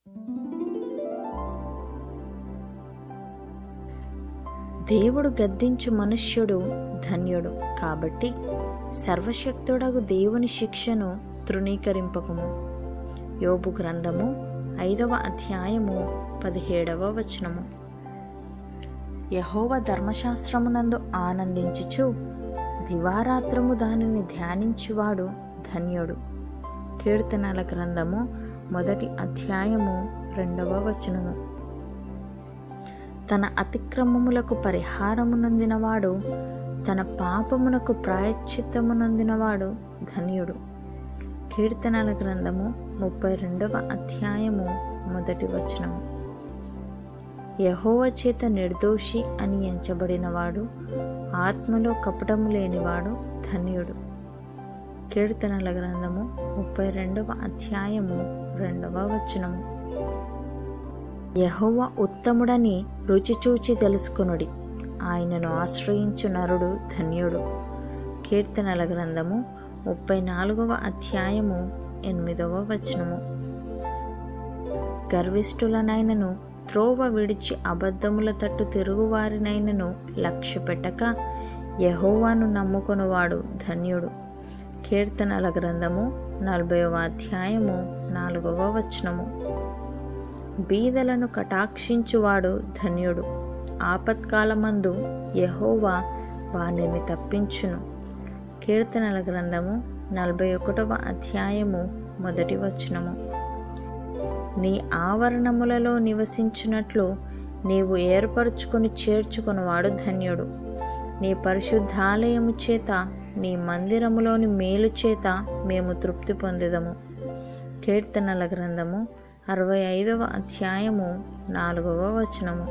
దేవుడు గద్దించు మనుష్యుడు ధన్యుడు కాబట్టి సర్వశక్తుడగు దేవుని శిక్షను తృణీకరింపకము యోబు గ్రంథము ఐదవ అధ్యాయము పదిహేడవ వచనము యహోవ ధర్మశాస్త్రమునందు ఆనందించుచు దివారాత్రము దానిని ధ్యానించువాడు ధన్యుడు కీర్తనల గ్రంథము మొదటి అధ్యాయము రెండవ వచనము తన అతిక్రమములకు పరిహారమునందినవాడు తన పాపమునకు ప్రాయశ్చిత్తమునందినవాడు ధన్యుడు కీర్తనల గ్రంథము ముప్పై రెండవ అధ్యాయము మొదటి వచనము యహోవ చేత నిర్దోషి అని ఎంచబడినవాడు ఆత్మలో కపటము లేనివాడు ధన్యుడు కీర్తనల గ్రంథము ముప్పై రెండవ అధ్యాయము రెండవ వచనము యహోవ ఉత్తముడని రుచిచూచి తెలుసుకొనుడి ఆయనను ఆశ్రయించు నరుడు ధన్యుడు కీర్తనల గ్రంథము ముప్పై నాలుగవ అధ్యాయము ఎనిమిదవ వచనము గర్విష్ఠులనైనను త్రోవ విడిచి అబద్ధముల తట్టు తిరుగువారినైనను లక్ష్య పెట్టక యహోవాను నమ్ముకొనువాడు ధన్యుడు కీర్తనల గ్రంథము నలభైవ అధ్యాయము నాలుగవ వచనము బీదలను కటాక్షించువాడు ధన్యుడు ఆపత్కాలమందు యహోవా వానిని తప్పించును కీర్తనల గ్రంథము నలభై ఒకటవ అధ్యాయము మొదటి వచనము నీ ఆవరణములలో నివసించున్నట్లు నీవు ఏర్పరచుకొని చేర్చుకునివాడు ధన్యుడు నీ పరిశుద్ధాలయము చేత నీ మందిరములోని మేలు చేత మేము తృప్తి పొందెదము కీర్తనల గ్రంథము అరవై ఐదవ అధ్యాయము నాలుగవ వచనము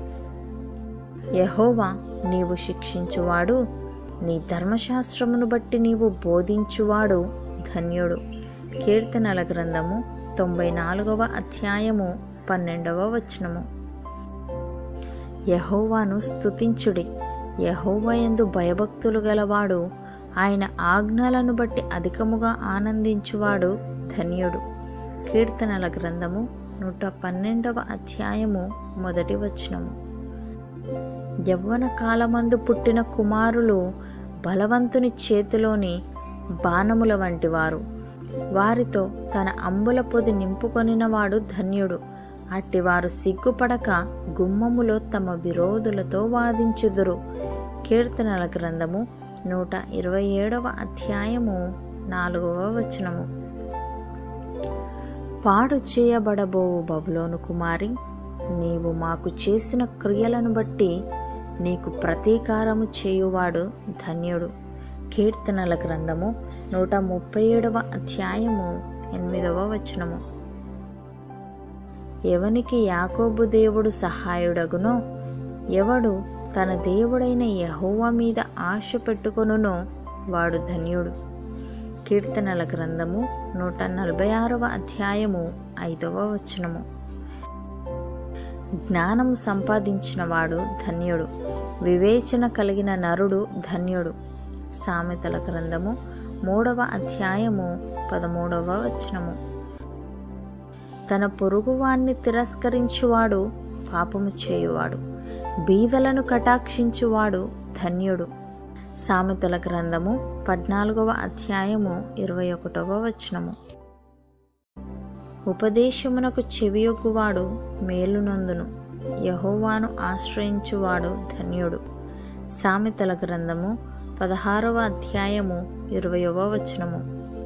యహోవా నీవు శిక్షించువాడు నీ ధర్మశాస్త్రమును బట్టి నీవు బోధించువాడు ధన్యుడు కీర్తనల గ్రంథము తొంభై నాలుగవ అధ్యాయము పన్నెండవ వచనము యహోవాను స్తుతించుడి యహోవా ఎందు భయభక్తులు గలవాడు ఆయన ఆజ్ఞలను బట్టి అధికముగా ఆనందించువాడు ధన్యుడు కీర్తనల గ్రంథము నూట పన్నెండవ అధ్యాయము మొదటి వచనము యవ్వన కాలమందు పుట్టిన కుమారులు బలవంతుని చేతిలోని బాణముల వంటివారు వారితో తన అంబుల పొది నింపుకొనినవాడు ధన్యుడు అట్టివారు సిగ్గుపడక గుమ్మములో తమ విరోధులతో వాదించుదురు కీర్తనల గ్రంథము నూట ఇరవై ఏడవ అధ్యాయము నాలుగవ వచనము పాడు చేయబడబోవు బబులోను కుమారి నీవు మాకు చేసిన క్రియలను బట్టి నీకు ప్రతీకారము చేయువాడు ధన్యుడు కీర్తనల గ్రంథము నూట ముప్పై ఏడవ అధ్యాయము ఎనిమిదవ వచనము ఎవనికి యాకోబు దేవుడు సహాయుడగునో ఎవడు తన దేవుడైన యహోవా మీద ఆశ పెట్టుకొనునో వాడు ధన్యుడు కీర్తనల గ్రంథము నూట నలభై ఆరవ అధ్యాయము ఐదవ వచనము జ్ఞానము సంపాదించినవాడు ధన్యుడు వివేచన కలిగిన నరుడు ధన్యుడు సామెతల గ్రంథము మూడవ అధ్యాయము పదమూడవ వచనము తన పొరుగువాన్ని తిరస్కరించువాడు పాపము చేయువాడు బీదలను కటాక్షించువాడు ధన్యుడు సామెతల గ్రంథము పద్నాలుగవ అధ్యాయము ఇరవై ఒకటవ వచనము ఉపదేశమునకు చెవియొగ్గువాడు మేలునందును యహోవాను ఆశ్రయించువాడు ధన్యుడు సామెతల గ్రంథము పదహారవ అధ్యాయము ఇరవయవ వచనము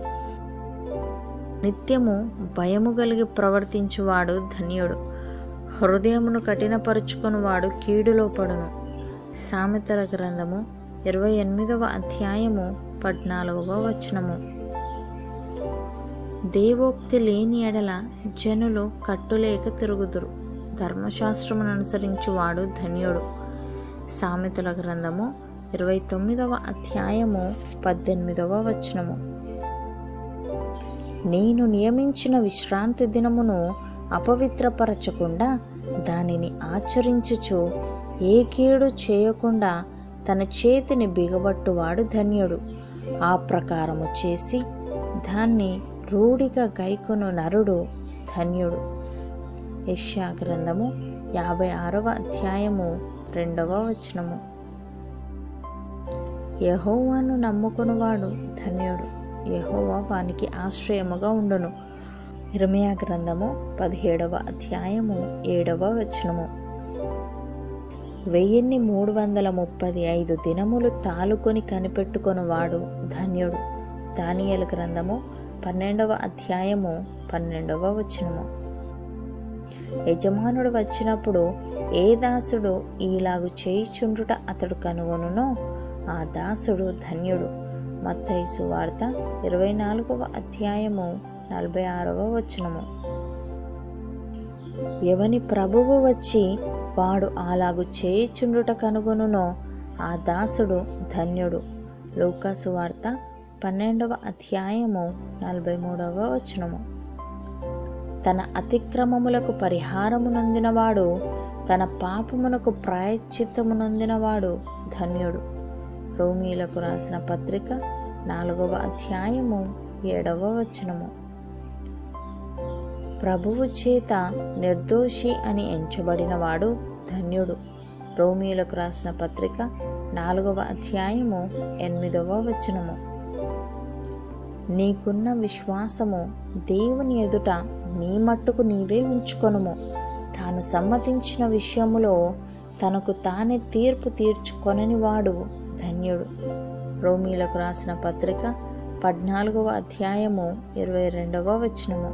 నిత్యము భయము కలిగి ప్రవర్తించువాడు ధన్యుడు హృదయమును కఠినపరుచుకునివాడు కీడులో పడును సామెతల గ్రంథము ఇరవై ఎనిమిదవ అధ్యాయము పద్నాలుగవ వచనము దేవోక్తి లేని ఎడల జనులు కట్టులేక తిరుగుదురు ధర్మశాస్త్రమును అనుసరించువాడు ధన్యుడు సామెతల గ్రంథము ఇరవై తొమ్మిదవ అధ్యాయము పద్దెనిమిదవ వచనము నేను నియమించిన విశ్రాంతి దినమును అపవిత్రపరచకుండా దానిని ఆచరించుచు ఏ కీడు చేయకుండా తన చేతిని బిగబట్టువాడు ధన్యుడు ఆ ప్రకారము చేసి దాన్ని రూఢిగా గైకొను నరుడు ధన్యుడు యెషయా గ్రంథము యాభై ఆరవ అధ్యాయము రెండవ వచనము యహోవాను నమ్ముకునివాడు ధన్యుడు యహోవా వానికి ఆశ్రయముగా ఉండును ఇరమయా గ్రంథము పదిహేడవ అధ్యాయము ఏడవ వచనము వెయ్యిన్ని మూడు వందల ముప్పది ఐదు దినములు తాలుకొని కనిపెట్టుకొనివాడు ధన్యుడు దానియలు గ్రంథము పన్నెండవ అధ్యాయము పన్నెండవ వచనము యజమానుడు వచ్చినప్పుడు ఏ దాసుడు ఈలాగు చేయిచుండుట అతడు కనుగొనునో ఆ దాసుడు ధన్యుడు మత్తైసు వార్త ఇరవై నాలుగవ అధ్యాయము నలభై ఆరవ వచనము ఎవని ప్రభువు వచ్చి వాడు అలాగు చేయిచుండుట కనుగొనునో ఆ దాసుడు ధన్యుడు లూకాసు వార్త పన్నెండవ అధ్యాయము నలభై మూడవ వచనము తన అతిక్రమములకు పరిహారమునందినవాడు తన పాపమునకు ప్రాయశ్చిత్తమునందినవాడు ధన్యుడు రోమీలకు రాసిన పత్రిక నాలుగవ అధ్యాయము ఏడవ వచనము ప్రభువు చేత నిర్దోషి అని ఎంచబడినవాడు ధన్యుడు రోమీలకు రాసిన పత్రిక నాలుగవ అధ్యాయము ఎనిమిదవ వచనము నీకున్న విశ్వాసము దేవుని ఎదుట నీ మట్టుకు నీవే ఉంచుకొనుము తాను సమ్మతించిన విషయములో తనకు తానే తీర్పు తీర్చుకొనని వాడు ధన్యుడు రోమీలకు రాసిన పత్రిక పద్నాలుగవ అధ్యాయము ఇరవై రెండవ వచనము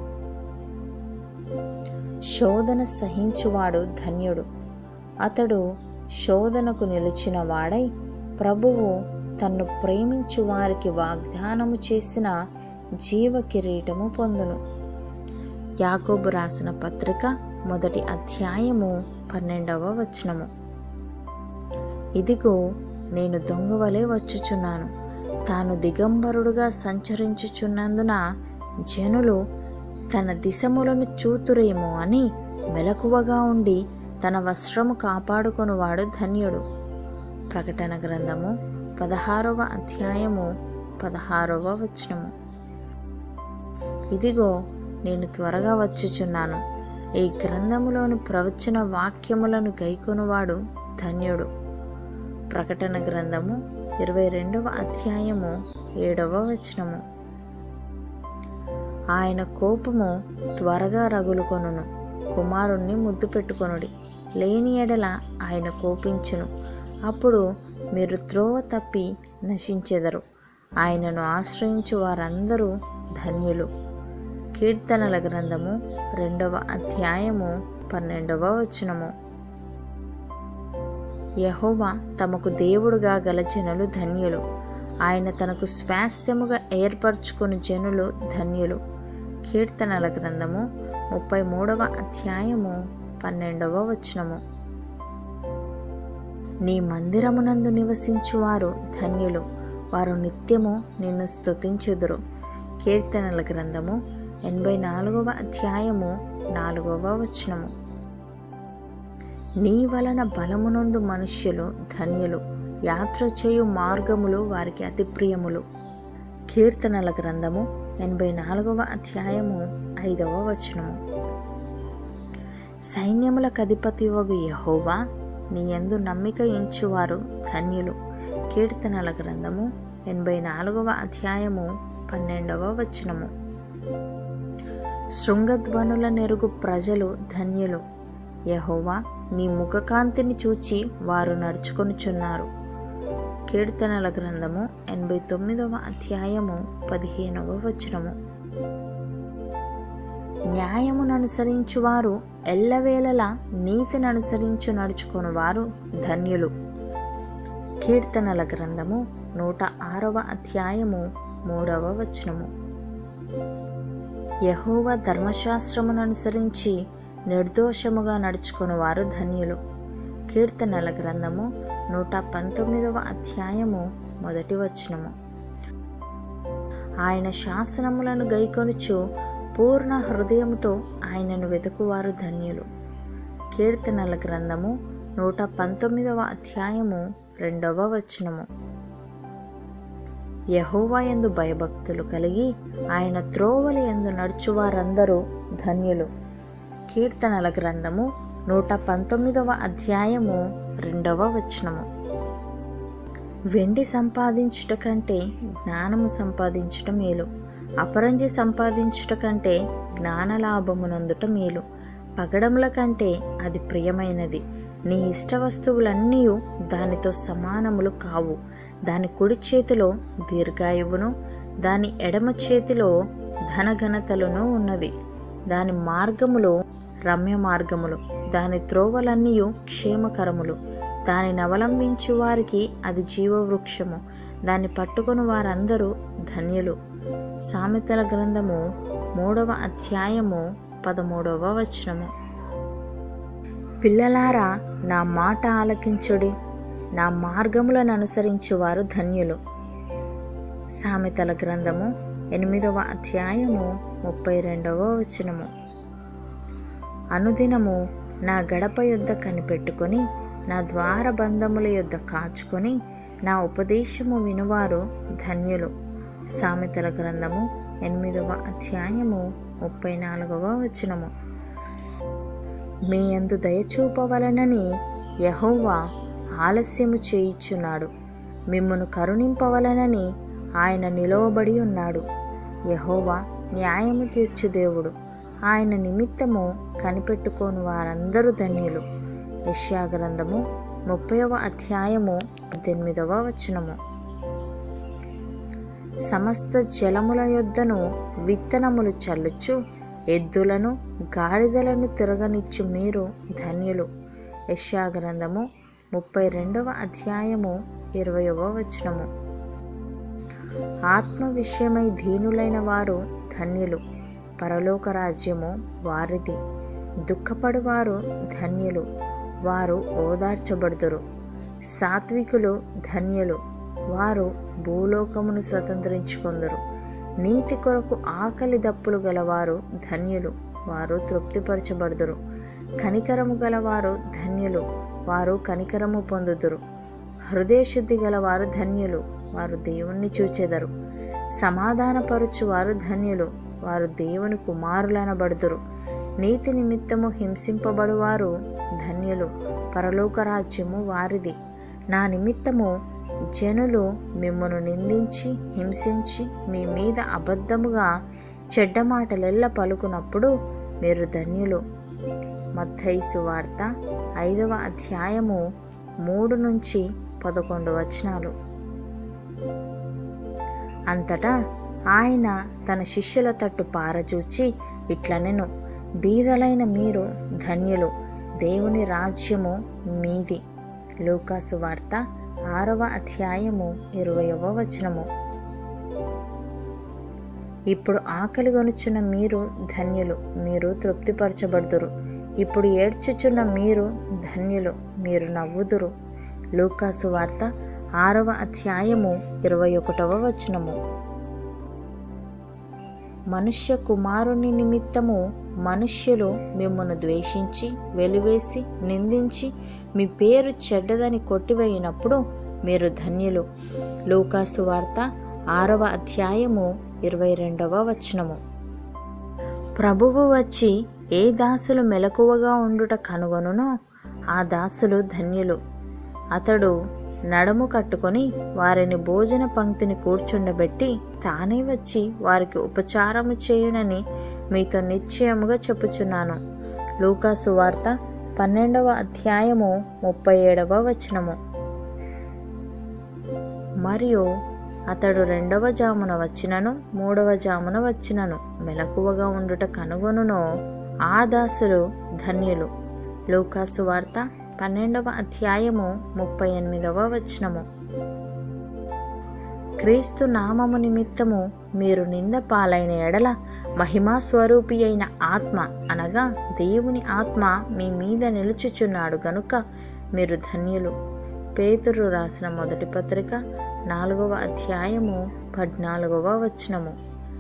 శోధన సహించువాడు ధన్యుడు అతడు శోధనకు నిలిచిన వాడై ప్రభువు తన్ను ప్రేమించు వారికి వాగ్దానము చేసిన జీవ కిరీటము పొందును యాకోబు రాసిన పత్రిక మొదటి అధ్యాయము పన్నెండవ వచనము ఇదిగో నేను దొంగవలే వచ్చుచున్నాను తాను దిగంబరుడుగా సంచరించుచున్నందున జనులు తన దిశములను చూతురేమో అని మెలకువగా ఉండి తన వస్త్రము కాపాడుకొనువాడు ధన్యుడు ప్రకటన గ్రంథము పదహారవ అధ్యాయము పదహారవ వచనము ఇదిగో నేను త్వరగా వచ్చుచున్నాను ఈ గ్రంథములోని ప్రవచన వాక్యములను గైకొనువాడు ధన్యుడు ప్రకటన గ్రంథము ఇరవై రెండవ అధ్యాయము ఏడవ వచనము ఆయన కోపము త్వరగా రగులుకొనును కుమారుణ్ణి ముద్దు పెట్టుకొనుడి లేని ఎడల ఆయన కోపించును అప్పుడు మీరు త్రోవ తప్పి నశించెదరు ఆయనను ఆశ్రయించు వారందరూ ధన్యులు కీర్తనల గ్రంథము రెండవ అధ్యాయము పన్నెండవ వచనము యహోవా తమకు దేవుడుగా గల జనులు ధన్యులు ఆయన తనకు స్వాస్థ్యముగా ఏర్పరచుకుని జనులు ధన్యులు కీర్తనల గ్రంథము ముప్పై మూడవ అధ్యాయము పన్నెండవ వచనము నీ మందిరమునందు నివసించువారు ధన్యులు వారు నిత్యము నిన్ను స్తుతించుదురు కీర్తనల గ్రంథము ఎనభై నాలుగవ అధ్యాయము నాలుగవ వచనము నీ వలన బలమునందు మనుష్యులు ధన్యులు యాత్ర చేయు మార్గములు వారికి అతి ప్రియములు కీర్తనల గ్రంథము ఎనభై నాలుగవ అధ్యాయము ఐదవ వచనము సైన్యములకు అధిపతి వగు యహోవా నీ యందు నమ్మిక ఉంచువారు ధన్యులు కీర్తనల గ్రంథము ఎనభై నాలుగవ అధ్యాయము పన్నెండవ వచనము శృంగధ్వనుల నెరుగు ప్రజలు ధన్యులు యహోవా నీ ముఖకాంతిని చూచి వారు నడుచుకొనుచున్నారు కీర్తనల గ్రంథము ఎనభై తొమ్మిదవ అధ్యాయము పదిహేనవ వచనము న్యాయమును అనుసరించువారు ఎల్లవేళలా నీతిని అనుసరించు నడుచుకుని వారు ధన్యులు కీర్తనల గ్రంథము నూట ఆరవ అధ్యాయము మూడవ వచనము యహోవ ధర్మశాస్త్రమును అనుసరించి నిర్దోషముగా నడుచుకుని వారు ధన్యులు కీర్తనల గ్రంథము నూట పంతొమ్మిదవ అధ్యాయము మొదటి వచనము ఆయన శాసనములను గైకొనుచు పూర్ణ హృదయముతో ఆయనను వెతుకువారు ధన్యులు కీర్తనల గ్రంథము నూట పంతొమ్మిదవ అధ్యాయము రెండవ వచనము యహోవా యందు భయభక్తులు కలిగి ఆయన త్రోవల యందు నడుచువారందరూ ధన్యులు కీర్తనల గ్రంథము నూట పంతొమ్మిదవ అధ్యాయము రెండవ వచనము వెండి సంపాదించుట కంటే జ్ఞానము సంపాదించుట మేలు అపరంజి సంపాదించుట కంటే జ్ఞానలాభమునందుట మేలు పగడముల కంటే అది ప్రియమైనది నీ ఇష్ట వస్తువులన్నీ దానితో సమానములు కావు దాని కుడి చేతిలో దీర్ఘాయువును దాని ఎడమ చేతిలో ధనఘనతలను ఉన్నవి దాని మార్గములు రమ్య మార్గములు దాని త్రోవలన్నీ క్షేమకరములు దానిని అవలంబించు వారికి అది జీవవృక్షము దాన్ని పట్టుకుని వారందరూ ధన్యులు సామెతల గ్రంథము మూడవ అధ్యాయము పదమూడవ వచనము పిల్లలారా నా మాట ఆలకించుడి నా మార్గములను అనుసరించువారు ధన్యులు సామెతల గ్రంథము ఎనిమిదవ అధ్యాయము ముప్పై రెండవ వచనము అనుదినము నా గడప యొద్ద కనిపెట్టుకొని నా ద్వార బంధముల యొద్ద కాచుకొని నా ఉపదేశము వినువారు ధన్యులు సామెతల గ్రంథము ఎనిమిదవ అధ్యాయము ముప్పై నాలుగవ వచనము మీ అందు దయచూపవలనని యహోవా ఆలస్యము చేయిచున్నాడు మిమ్మును కరుణింపవలనని ఆయన నిలవబడి ఉన్నాడు యహోవా న్యాయము తీర్చు దేవుడు ఆయన నిమిత్తము కనిపెట్టుకోని వారందరూ ధన్యులు యష్యా గ్రంథము ముప్పైవ అధ్యాయము పద్దెనిమిదవ వచనము సమస్త జలముల యొద్దను విత్తనములు చల్లుచు ఎద్దులను గాడిదలను తిరగనిచ్చు మీరు ధన్యులు యష్యా గ్రంథము ముప్పై రెండవ అధ్యాయము ఇరవయవ వచనము ఆత్మ విషయమై దీనులైన వారు ధన్యులు పరలోక రాజ్యము వారిది దుఃఖపడువారు ధన్యులు వారు ఓదార్చబడుదురు సాత్వికులు ధన్యులు వారు భూలోకమును స్వతంత్రించుకొందరు నీతి కొరకు ఆకలి దప్పులు గలవారు ధన్యులు వారు తృప్తిపరచబడుదురు కనికరము గలవారు ధన్యులు వారు కనికరము పొందుదురు హృదయశుద్ధి గలవారు ధన్యులు వారు దేవుణ్ణి చూచెదరు సమాధానపరచువారు ధన్యులు వారు దేవుని కుమారులనబడుదురు నీతి నిమిత్తము హింసింపబడువారు ధన్యులు పరలోక రాజ్యము వారిది నా నిమిత్తము జనులు మిమ్మను నిందించి హింసించి మీ మీద అబద్ధముగా చెడ్డ మాటలెల్ల పలుకున్నప్పుడు మీరు ధన్యులు మత్తైసు వార్త ఐదవ అధ్యాయము మూడు నుంచి పదకొండు వచనాలు అంతటా ఆయన తన శిష్యుల తట్టు పారచూచి ఇట్లనెను బీదలైన మీరు ధన్యులు దేవుని రాజ్యము మీది లూకాసు వార్త ఆరవ అధ్యాయము ఇరవయవ వచనము ఇప్పుడు ఆకలి గొనుచున్న మీరు ధన్యులు మీరు తృప్తిపరచబడుదురు ఇప్పుడు ఏడ్చుచున్న మీరు ధన్యులు మీరు నవ్వుదురు లూకాసు వార్త ఆరవ అధ్యాయము ఇరవై ఒకటవ వచనము మనుష్య కుమారుని నిమిత్తము మనుష్యులు మిమ్మను ద్వేషించి వెలివేసి నిందించి మీ పేరు చెడ్డదని కొట్టివేయినప్పుడు మీరు ధన్యులు లూకాసు వార్త ఆరవ అధ్యాయము ఇరవై రెండవ వచనము ప్రభువు వచ్చి ఏ దాసులు మెలకువగా ఉండుట కనుగొనునో ఆ దాసులు ధన్యులు అతడు నడుము కట్టుకొని వారిని భోజన పంక్తిని కూర్చుండబెట్టి తానే వచ్చి వారికి ఉపచారము చేయునని మీతో నిశ్చయముగా చెప్పుచున్నాను లూకాసు వార్త పన్నెండవ అధ్యాయము ముప్పై ఏడవ వచనము మరియు అతడు రెండవ జామున వచ్చినను మూడవ జామున వచ్చినను మెలకువగా ఉండుట కనుగొనునో ఆ దాసులు ధన్యులు లూకాసు వార్త పన్నెండవ అధ్యాయము ముప్పై ఎనిమిదవ వచనము క్రీస్తు నామము నిమిత్తము మీరు నింద పాలైన ఎడల మహిమా స్వరూపి అయిన ఆత్మ అనగా దేవుని ఆత్మ మీ మీద నిలుచుచున్నాడు గనుక మీరు ధన్యులు పేతురు రాసిన మొదటి పత్రిక నాలుగవ అధ్యాయము పద్నాలుగవ వచనము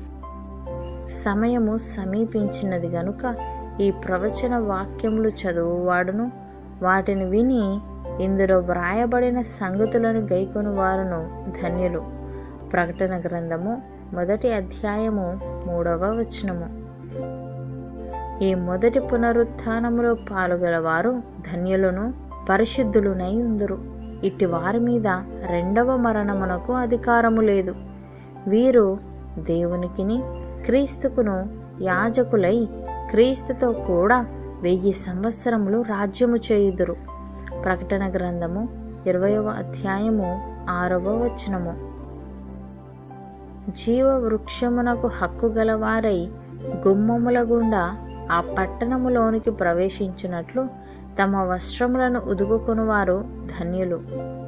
సమయము సమీపించినది గనుక ఈ ప్రవచన వాక్యములు చదువువాడును వాటిని విని ఇందులో వ్రాయబడిన సంగతులను గైకొని వారును ధన్యులు ప్రకటన గ్రంథము మొదటి అధ్యాయము మూడవ వచనము ఈ మొదటి పునరుత్థానములో పాల్గొలవారు ధన్యులను పరిశుద్ధులునై ఉందురు ఇట్టి వారి మీద రెండవ మరణమునకు అధికారము లేదు వీరు దేవునికిని క్రీస్తుకును యాజకులై క్రీస్తుతో కూడా వెయ్యి సంవత్సరములు రాజ్యము చేయుదురు ప్రకటన గ్రంథము ఇరవయవ అధ్యాయము ఆరవ వచనము జీవ వృక్షమునకు హక్కు గలవారై గుమ్మముల గుండా ఆ పట్టణములోనికి ప్రవేశించినట్లు తమ వస్త్రములను ఉదుగుకొనువారు ధన్యులు